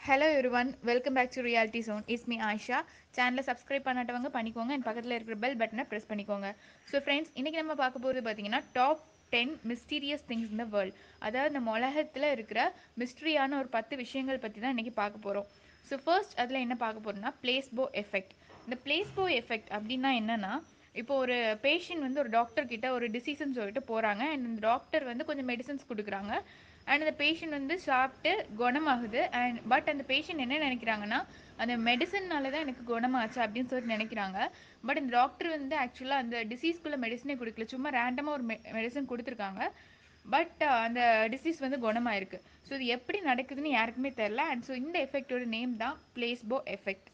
hello everyone welcome back to reality zone is me Ayesha சேனலை subscribe பண்ணாதவங்க பண்ணிக்கோங்க and பக்கத்தில் இருக்கிற பெல் பட்டனை ப்ரெஸ் பண்ணிக்கோங்க ஸோ ஃப்ரெண்ட்ஸ் இன்றைக்கி நம்ம பார்க்க போகிறது பார்த்தீங்கன்னா டாப் டென் மிஸ்டீரியஸ் திங்ஸ் இந்த வேர்ல்ட் அதாவது நம்ம உலகத்தில் இருக்கிற மிஸ்ட்ரியான ஒரு பத்து விஷயங்கள் பற்றி தான் இன்றைக்கி பார்க்க போகிறோம் ஸோ ஃபர்ஸ்ட் அதில் என்ன பார்க்க போகிறோம்னா பிளேஸ்போ எஃபெக்ட் இந்த பிளேஸ்போ எஃபெக்ட் அப்படின்னா என்னென்னா இப்போ ஒரு பேஷண்ட் வந்து ஒரு டாக்டர் கிட்ட ஒரு டிசீஸ்ன்னு சொல்லிட்டு போகிறாங்க அண்ட் இந்த டாக்டர் வந்து கொஞ்சம் மெடிசன்ஸ் கொடுக்குறாங்க அண்ட் அந்த பேஷண்ட் வந்து சாப்பிட்டு குணமாகுது அண்ட் பட் அந்த பேஷண்ட் என்ன நினைக்கிறாங்கன்னா அந்த மெடிசன்னால தான் எனக்கு குணமாச்சு அப்படின்னு சொல்லிட்டு நினைக்கிறாங்க பட் இந்த டாக்டர் வந்து ஆக்சுவலாக அந்த டிசீஸ்க்குள்ள மெடிசனே கொடுக்கல சும்மா ரேண்டமாக ஒரு மெடிசன் கொடுத்துருக்காங்க பட் அந்த டிசீஸ் வந்து குணமாயிருக்கு ஸோ இது எப்படி நடக்குதுன்னு யாருக்குமே தெரில அண்ட் ஸோ இந்த எஃபெக்டோட நேம் தான் பிளேஸ்போ எஃபெக்ட்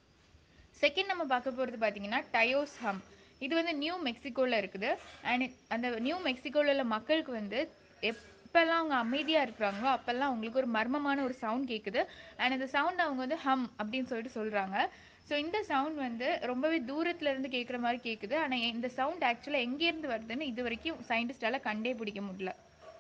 செகண்ட் நம்ம பார்க்க போகிறது பார்த்தீங்கன்னா டயோஸ் ஹம் இது வந்து நியூ மெக்சிகோவில் இருக்குது அண்ட் அந்த நியூ மெக்சிகோவில் உள்ள மக்களுக்கு வந்து எப்போல்லாம் அவங்க அமைதியாக இருக்கிறாங்களோ அப்போல்லாம் அவங்களுக்கு ஒரு மர்மமான ஒரு சவுண்ட் கேட்குது அண்ட் அந்த சவுண்ட் அவங்க வந்து ஹம் அப்படின்னு சொல்லிட்டு சொல்கிறாங்க ஸோ இந்த சவுண்ட் வந்து ரொம்பவே தூரத்துல இருந்து கேட்குற மாதிரி கேட்குது ஆனால் இந்த சவுண்ட் ஆக்சுவலாக எங்கேருந்து வருதுன்னு இது வரைக்கும் சயின்டிஸ்டால கண்டே பிடிக்க முடியல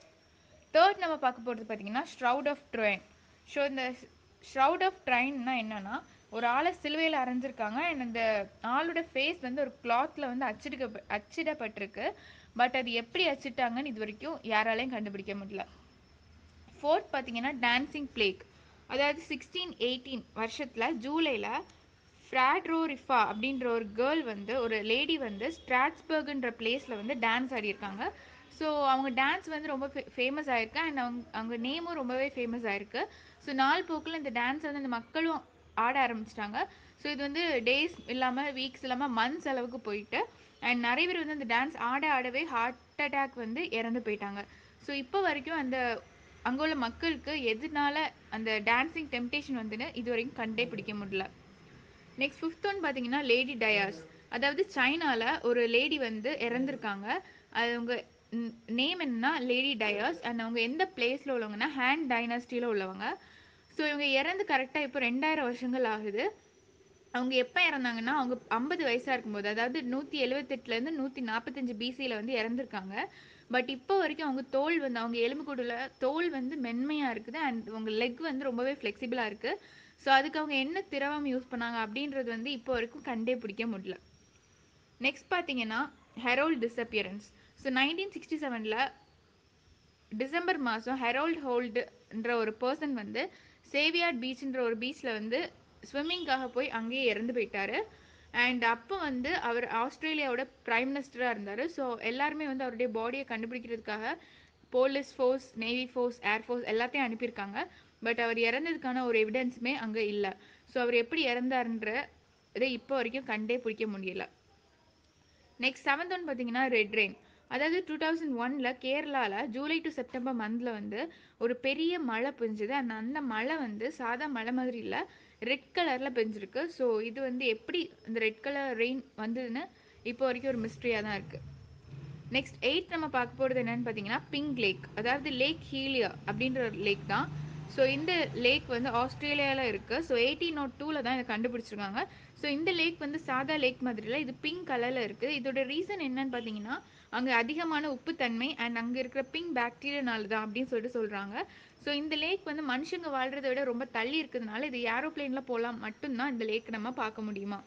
தேர்ட் நம்ம பார்க்க போகிறது பார்த்தீங்கன்னா ஷ்ரவுட் ஆஃப் ட்ரெயின் ஸோ இந்த ஷ்ரவுட் ஆஃப் ட்ரெயின்னா என்னன்னா ஒரு ஆளை சிலுவையில் அரைஞ்சிருக்காங்க அண்ட் அந்த ஆளோட ஃபேஸ் வந்து ஒரு கிளாத்தில் வந்து அச்சிடுக்க அச்சிடப்பட்டிருக்கு பட் அது எப்படி அச்சிட்டாங்கன்னு இது வரைக்கும் யாராலையும் கண்டுபிடிக்க முடியல ஃபோர்த் பார்த்தீங்கன்னா டான்சிங் பிளேக் அதாவது சிக்ஸ்டீன் எயிட்டீன் வருஷத்தில் ஜூலையில் ஃப்ராட்ரோரிஃபா அப்படின்ற ஒரு கேர்ள் வந்து ஒரு லேடி வந்து ஸ்ட்ராட்ஸ்பர்க்ன்ற பிளேஸில் வந்து டான்ஸ் ஆடியிருக்காங்க ஸோ அவங்க டான்ஸ் வந்து ரொம்ப ஃபேமஸ் ஆயிருக்கு அண்ட் அவங்க அவங்க நேமும் ரொம்பவே ஃபேமஸ் ஆயிருக்கு ஸோ நாள் போக்கில் இந்த டான்ஸ் வந்து அந்த மக்களும் ஆட ஆரம்பிச்சிட்டாங்க ஸோ இது வந்து டேஸ் இல்லாமல் வீக்ஸ் இல்லாமல் மந்த்ஸ் அளவுக்கு போயிட்டு அண்ட் நிறைய பேர் வந்து அந்த டான்ஸ் ஆட ஆடவே ஹார்ட் அட்டாக் வந்து இறந்து போயிட்டாங்க ஸோ இப்போ வரைக்கும் அந்த அங்கே உள்ள மக்களுக்கு எதனால அந்த டான்ஸிங் டெம்டேஷன் வந்துன்னு இது வரைக்கும் கண்டே பிடிக்க முடியல நெக்ஸ்ட் ஃபிஃப்த் ஒன் பார்த்தீங்கன்னா லேடி டயாஸ் அதாவது சைனாவில் ஒரு லேடி வந்து இறந்துருக்காங்க அது அவங்க நேம் என்னன்னா லேடி டயாஸ் அண்ட் அவங்க எந்த பிளேஸில் உள்ளவங்கன்னா ஹேண்ட் டைனாஸ்டியில் உள்ளவங்க ஸோ இவங்க இறந்து கரெக்டாக இப்போ ரெண்டாயிரம் வருஷங்கள் ஆகுது அவங்க எப்போ இறந்தாங்கன்னா அவங்க ஐம்பது வயசாக இருக்கும்போது அதாவது நூற்றி எழுபத்தெட்டுலேருந்து நூற்றி நாற்பத்தஞ்சு பிசியில் வந்து இறந்துருக்காங்க பட் இப்போ வரைக்கும் அவங்க தோல் வந்து அவங்க எலும்புக்கூடுல தோல் வந்து மென்மையாக இருக்குது அண்ட் அவங்க லெக் வந்து ரொம்பவே ஃப்ளெக்சிபிளாக இருக்குது ஸோ அதுக்கு அவங்க என்ன திரவம் யூஸ் பண்ணாங்க அப்படின்றது வந்து இப்போ வரைக்கும் கண்டே பிடிக்க முடியல நெக்ஸ்ட் பார்த்தீங்கன்னா Harold disappearance so nineteen sixty செவனில் டிசம்பர் மாதம் ஹெரோல்ட் ஹோல்டுன்ற ஒரு பர்சன் வந்து சேவியார்ட் பீச்ன்ற ஒரு பீச்சில் வந்து ஸ்விம்மிங்காக போய் அங்கேயே இறந்து போயிட்டாரு அண்ட் அப்போ வந்து அவர் ஆஸ்திரேலியாவோட பிரைம் மினிஸ்டராக இருந்தார் ஸோ எல்லாருமே வந்து அவருடைய பாடியை கண்டுபிடிக்கிறதுக்காக police force navy force air force எல்லாத்தையும் அனுப்பியிருக்காங்க பட் அவர் இறந்ததுக்கான ஒரு எவிடன்ஸுமே அங்கே இல்லை ஸோ அவர் எப்படி இறந்தாருன்ற இதை இப்போ வரைக்கும் கண்டே பிடிக்க முடியல நெக்ஸ்ட் செவன்த் ஒன் பார்த்தீங்கன்னா ரெட் ரெயின் அதாவது டூ தௌசண்ட் ஒனில் கேரளாவில் ஜூலை டு செப்டம்பர் மந்தில் வந்து ஒரு பெரிய மழை பெஞ்சுது அந்த அந்த மழை வந்து சாதா மழை மாதிரி இல்லை ரெட் கலரில் பெஞ்சிருக்கு ஸோ இது வந்து எப்படி இந்த ரெட் கலர் ரெயின் வந்ததுன்னு இப்போ வரைக்கும் ஒரு மிஸ்ட்ரியாக தான் இருக்குது நெக்ஸ்ட் எயிட் நம்ம பார்க்க போகிறது என்னன்னு பார்த்தீங்கன்னா பிங்க் லேக் அதாவது லேக் ஹீலியா அப்படின்ற ஒரு லேக் தான் ஸோ இந்த லேக் வந்து ஆஸ்திரேலியாவில் இருக்குது ஸோ எயிட்டீன் நாட் டூவில் தான் இதை கண்டுபிடிச்சிருக்காங்க ஸோ இந்த லேக் வந்து சாதா லேக் மாதிரி இல்லை இது பிங்க் கலரில் இருக்குது இதோட ரீசன் என்னன்னு பார்த்தீங்கன்னா அங்கே அதிகமான உப்புத்தன்மை அண்ட் அங்கே இருக்கிற பிங்க் பாக்டீரியானால தான் அப்படின்னு சொல்லிட்டு சொல்கிறாங்க ஸோ இந்த லேக் வந்து மனுஷங்க வாழ்கிறத விட ரொம்ப தள்ளி இருக்கிறதுனால இது ஏரோப்ளேனில் போகலாம் மட்டும்தான் இந்த லேக் நம்ம பார்க்க முடியுமா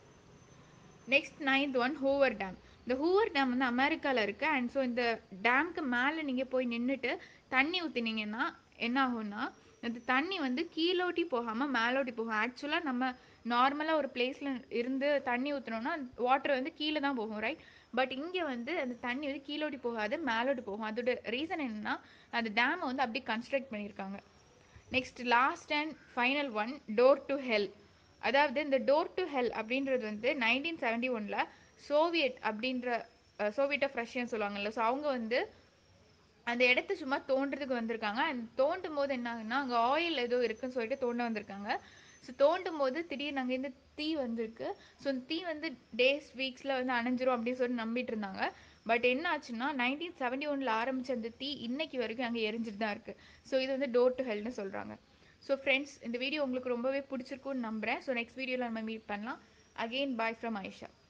next ninth one Hoover dam இந்த ஹூவர் டேம் வந்து அமெரிக்காவில் இருக்குது அண்ட் ஸோ இந்த டேம்க்கு மேலே நீங்கள் போய் நின்றுட்டு தண்ணி ஊற்றினீங்கன்னா என்ன ஆகும்னா அந்த தண்ணி வந்து கீழோட்டி போகாமல் மேலோட்டி போகும் ஆக்சுவலாக நம்ம நார்மலாக ஒரு பிளேஸில் இருந்து தண்ணி ஊற்றினோம்னா வாட்டர் வந்து கீழே தான் போகும் ரைட் பட் இங்கே வந்து அந்த தண்ணி வந்து கீழோட்டி போகாது மேலோட்டி போகும் அதோட ரீசன் என்னன்னா அந்த டேமை வந்து அப்படியே கன்ஸ்ட்ரக்ட் பண்ணியிருக்காங்க next last and final one door to hell அதாவது இந்த டோர் டு ஹெல் அப்படின்றது வந்து நைன்டீன் செவன்டி ஒனில் சோவியட் அப்படின்ற சோவியட் ஆஃப் ரஷ்யன் சொல்லுவாங்கல்ல ஸோ அவங்க வந்து அந்த இடத்த சும்மா தோன்றதுக்கு வந்திருக்காங்க அண்ட் தோண்டும் போது என்ன ஆகுதுன்னா அங்கே ஆயில் ஏதோ இருக்குன்னு சொல்லிட்டு தோண்ட வந்திருக்காங்க ஸோ தோண்டும் போது திடீர்னு அங்கேருந்து தீ வந்திருக்கு ஸோ அந்த தீ வந்து டேஸ் வீக்ஸில் வந்து அணைஞ்சிரும் அப்படின்னு சொல்லி நம்பிட்டு இருந்தாங்க பட் என்ன ஆச்சுன்னா நைன்டீன் செவன்டி ஒனில் ஆரம்பித்த அந்த தீ இன்னைக்கு வரைக்கும் அங்கே எரிஞ்சிட்டு தான் இருக்குது ஸோ இது வந்து டோர் டு ஹெல்னு சொல்கிறாங்க ஸோ ஃப்ரெண்ட்ஸ் இந்த வீடியோ உங்களுக்கு ரொம்பவே பிடிச்சிருக்குன்னு நம்புகிறேன் ஸோ நெக்ஸ்ட் வீடியோவில் நம்ம மீட் பண்ணலாம் அகெயின் பாய் ஃப்ரம் ஐஷா